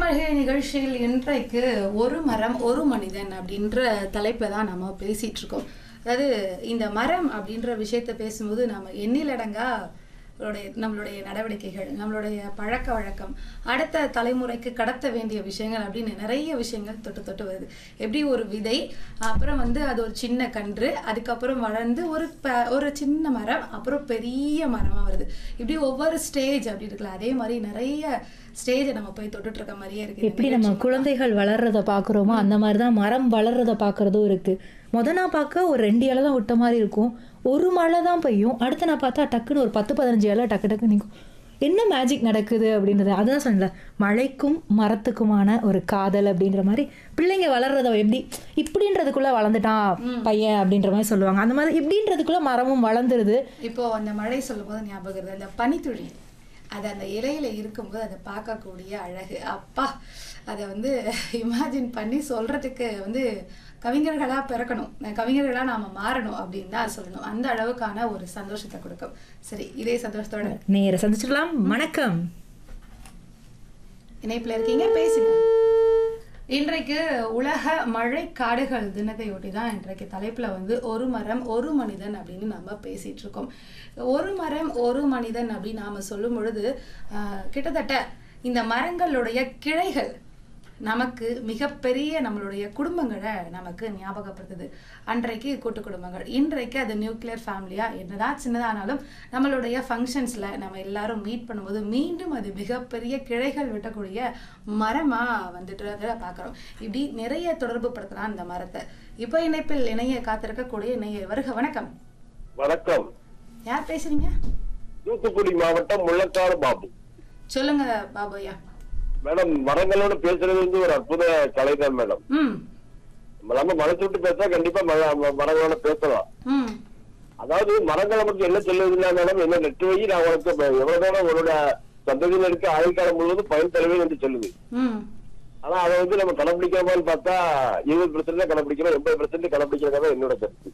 மளிகை நிகழ்ச்சியில் இன்றைக்கு ஒரு மரம் ஒரு மனிதன் அப்படின்ற தலைப்பை தான் நம்ம பேசிட்டு இருக்கோம் அதாவது இந்த மரம் அப்படின்ற விஷயத்த பேசும்போது நம்ம எண்ணிலடங்கா நம்மளுடைய நம்மளுடைய நடவடிக்கைகள் நம்மளுடைய பழக்க வழக்கம் அடுத்த தலைமுறைக்கு கடத்த வேண்டிய விஷயங்கள் அப்படின்னு நிறைய விஷயங்கள் தொட்டு தொட்டு வருது எப்படி ஒரு விதை அப்புறம் வந்து அது ஒரு சின்ன கன்று அதுக்கப்புறம் வளர்ந்து ஒரு ப- ஒரு சின்ன மரம் அப்புறம் பெரிய மரமா வருது இப்படி ஒவ்வொரு ஸ்டேஜ் அப்படி இருக்குல்ல அதே மாதிரி நிறைய ஸ்டேஜை நம்ம போய் தொட்டுட்டு இருக்க மாதிரியே இருக்கு இந்த எப்படி நம்ம குழந்தைகள் வளர்றத பார்க்குறோமோ அந்த மாதிரி தான் மரம் வளர்றத பார்க்குறதும் இருக்குது முத நான் பார்க்க ஒரு ரெண்டு இலை தான் விட்ட மாதிரி இருக்கும் ஒரு மழை தான் பெய்யும் அடுத்து நான் பார்த்தா டக்குன்னு ஒரு பத்து பதினஞ்சு இலை டக்கு டக்கு நிற்கும் என்ன மேஜிக் நடக்குது அப்படின்றது அதுதான் சொன்னல மழைக்கும் மரத்துக்குமான ஒரு காதல் அப்படின்ற மாதிரி பிள்ளைங்க வளர்றத எப்படி இப்படின்றதுக்குள்ள வளர்ந்துட்டான் பையன் அப்படின்ற மாதிரி சொல்லுவாங்க அந்த மாதிரி இப்படின்றதுக்குள்ள மரமும் வளர்ந்துருது இப்போ அந்த மழை சொல்லும் போது ஞாபகம் வருது அந்த பனித்துளி அது அந்த இலையில இருக்கும்போது அதை பார்க்கக்கூடிய அழகு அப்பா அதை வந்து இமேஜின் பண்ணி சொல்றதுக்கு வந்து கவிஞர்களா பிறக்கணும் கவிஞர்களா நாம மாறணும் அப்படின்னு தான் சொல்லணும் அந்த அளவுக்கான ஒரு சந்தோஷத்தை கொடுக்கும் சரி இதே சந்தோஷத்தோட நேர சந்திச்சிடலாம் வணக்கம் இணைப்புல இருக்கீங்க பேசுங்க இன்றைக்கு உலக மழை காடுகள் தினத்தையொட்டி தான் இன்றைக்கு தலைப்புல வந்து ஒரு மரம் ஒரு மனிதன் அப்படின்னு நம்ம பேசிட்டு இருக்கோம் ஒரு மரம் ஒரு மனிதன் அப்படின்னு நாம சொல்லும் பொழுது ஆஹ், கிட்டத்தட்ட இந்த மரங்களுடைய கிளைகள் நமக்கு மிகப்பெரிய நம்மளுடைய குடும்பங்களை நமக்கு ஞாபகப்படுத்துது அன்றைக்கு கூட்டு குடும்பங்கள் இன்றைக்கு அது நியூக்ளியர் ஃபேமிலியா என்னதான் சின்னதானாலும் நம்மளுடைய ஃபங்க்ஷன்ஸ்ல நம்ம எல்லாரும் மீட் பண்ணும்போது மீண்டும் அது மிகப்பெரிய கிளைகள் விட்டக்கூடிய மரமா வந்துட்டு அதை பார்க்குறோம் இப்படி நிறைய தொடர்பு படுத்தலாம் அந்த மரத்தை இப்போ இணைப்பில் இணைய காத்திருக்கக்கூடிய இணைய வருக வணக்கம் வணக்கம் யார் பேசுறீங்க தூத்துக்குடி மாவட்டம் முள்ளக்காடு பாபு சொல்லுங்க பாபுயா மேடம் மரங்களோட பேசுறது வந்து ஒரு அற்புத கலை தான் மேடம் ம் நம்ம மனசு விட்டு பேசா கண்டிப்பா மர- ம- மரங்களோட பேசலாம் ம் அதாவது மரங்கள் நமக்கு என்ன சொல்லுதுன்னா மேடம் என்ன நெட்டு வை நான் உனக்கு இப்ப எவ்வளவு தூரம் உன்னோட சந்ததியில இருக்க ஆயுள் காலம் முழுவதும் பயன் தருவேன் என்று சொல்லுது ம் ஆனா அதை வந்து நம்ம கடைபிடிக்கிறோமான்னு பார்த்தா இருபது பெர்சென்ட் கடைபிடிக்கிறோம் எண்பது பெர்சென்ட் கடைபிடிக்கிறதா என்னோட கருத்து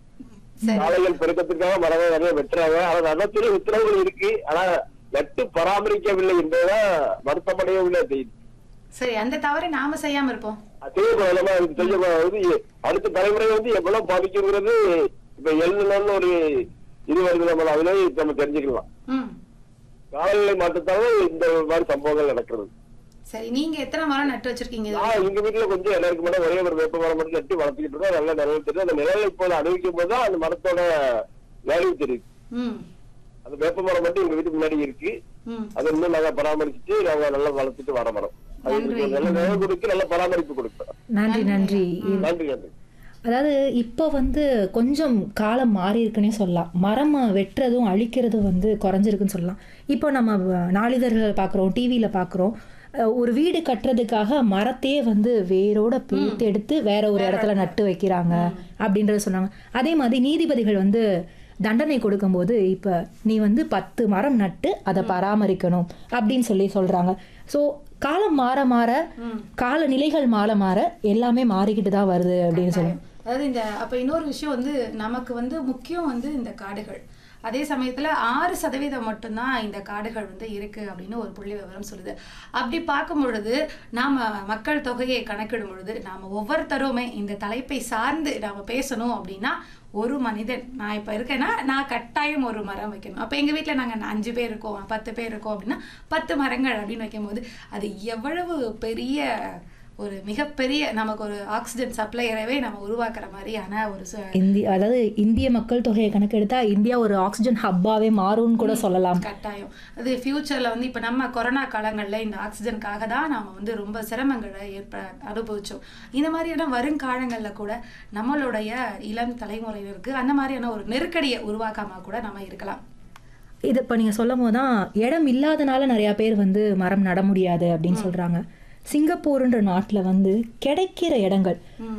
சரி சாலைகள் பெருக்கத்திற்காக மரங்கள் நிறைய வெட்டுறாங்க ஆனா நடத்தின உத்தரவுகள் இருக்கு ஆனா நட்டு பராமரிக்கவில்லை என்பதுதான் வருத்தமடையவில்லை செய்தி சரி அந்த தவறை நாம செய்யாம இருப்போம் அதே மூலமா இதுக்கு செய்யக்கூடாது அடுத்த தலைமுறை வந்து எவ்வளவு பாதிக்குங்கிறது இப்ப எழுதுனு ஒரு இது வருது நம்ம அதுல நம்ம தெரிஞ்சுக்கலாம் ம் காலநிலை மாற்றத்தால இந்த மாதிரி சம்பவங்கள் நடக்கிறது சரி நீங்க எத்தனை மரம் நட்டு வச்சிருக்கீங்க இது நான் எங்க வீட்டுல கொஞ்சம் இடம் இருக்கு மேடம் ஒரே ஒரு வேப்ப மரம் மட்டும் நட்டு வளர்த்துக்கிட்டு இருக்கோம் நல்ல நிழல் தெரியுது அந்த நிழலை இப்போது அனுபவிக்கும் போது தான் அந்த மரத்தோட வேல்யூ தெரியுது ம் அந்த வேப்ப மரம் மட்டும் எங்க வீட்டுக்கு முன்னாடி இருக்கு ம் அதை இன்னும் நாங்க பராமரிச்சுட்டு நாங்க நல்லா வளர்த்துட்டு வர மரம் அது நன்றி. எங்களுக்கு நல்ல நிழல் கொடுக்கு நல்ல பராமரிப்பு கொடுப்போம் நன்றி நன்றி நன்றி நன்றி அதாவது இப்போ வந்து கொஞ்சம் காலம் மாறி இருக்குன்னே சொல்லலாம் மரம் வெட்டுறதும் அழிக்கிறதும் வந்து குறைஞ்சிருக்குன்னு சொல்லலாம் இப்போ நம்ம வ- நாளிதழ்கள் பார்க்குறோம் டிவியில் பார்க்குறோம் ஒரு வீடு கட்டுறதுக்காக மரத்தையே வந்து வேரோட பிரித்து எடுத்து வேற ஒரு இடத்துல நட்டு வைக்கிறாங்க அப்படின்றத சொன்னாங்க அதே மாதிரி நீதிபதிகள் வந்து தண்டனை கொடுக்கும்போது இப்போ நீ வந்து பத்து மரம் நட்டு அதை பராமரிக்கணும் அப்படின்னு சொல்லி சொல்றாங்க ஸோ காலம் மாற மாற காலநிலைகள் மாற மாற எல்லாமே மாறிக்கிட்டு தான் வருது அப்படின்னு சொல்லி அதாவது இந்த அப்ப இன்னொரு விஷயம் வந்து நமக்கு வந்து முக்கியம் வந்து இந்த காடுகள் அதே சமயத்துல ஆறு சதவீதம் மட்டும்தான் இந்த காடுகள் வந்து இருக்கு அப்படின்னு ஒரு புள்ளி விவரம் சொல்லுது அப்படி பார்க்கும் பொழுது நாம மக்கள் தொகையை கணக்கிடும் பொழுது நாம ஒவ்வொருத்தருமே இந்த தலைப்பை சார்ந்து நாம பேசணும் அப்படின்னா ஒரு மனிதன் நான் இப்ப இருக்கேன்னா நான் கட்டாயம் ஒரு மரம் வைக்கணும் அப்ப எங்க வீட்ல நாங்க அஞ்சு பேர் இருக்கோம் பத்து பேர் இருக்கோம் அப்படின்னா பத்து மரங்கள் அப்படின்னு வைக்கும்போது அது எவ்வளவு பெரிய ஒரு மிகப்பெரிய நமக்கு ஒரு ஆக்சிஜன் சப்ளையரவே நம்ம உருவாக்குற மாதிரியான ஒரு சு- இந்திய அதாவது இந்திய மக்கள் தொகையை கணக்கெடுத்தா இந்தியா ஒரு ஆக்சிஜன் ஹப்பாவே மாறும்னு கூட சொல்லலாம் கட்டாயம் அது ஃபியூச்சர்ல வந்து இப்ப நம்ம கொரோனா காலங்கள்ல இந்த ஆக்சிஜனுக்காக தான் நாம வந்து ரொம்ப சிரமங்களை ஏற்ப அனுபவிச்சோம் இந்த மாதிரியான வருங்காலங்கள்ல கூட நம்மளுடைய இளம் தலைமுறையினருக்கு அந்த மாதிரியான ஒரு நெருக்கடியை உருவாக்காம கூட நம்ம இருக்கலாம் இது இப்போ நீங்கள் சொல்லும் போது தான் இடம் இல்லாதனால நிறையா பேர் வந்து மரம் நட முடியாது அப்படின்னு சொல்கிறாங்க சிங்கப்பூருன்ற நாட்டில் வந்து கிடைக்கிற இடங்கள்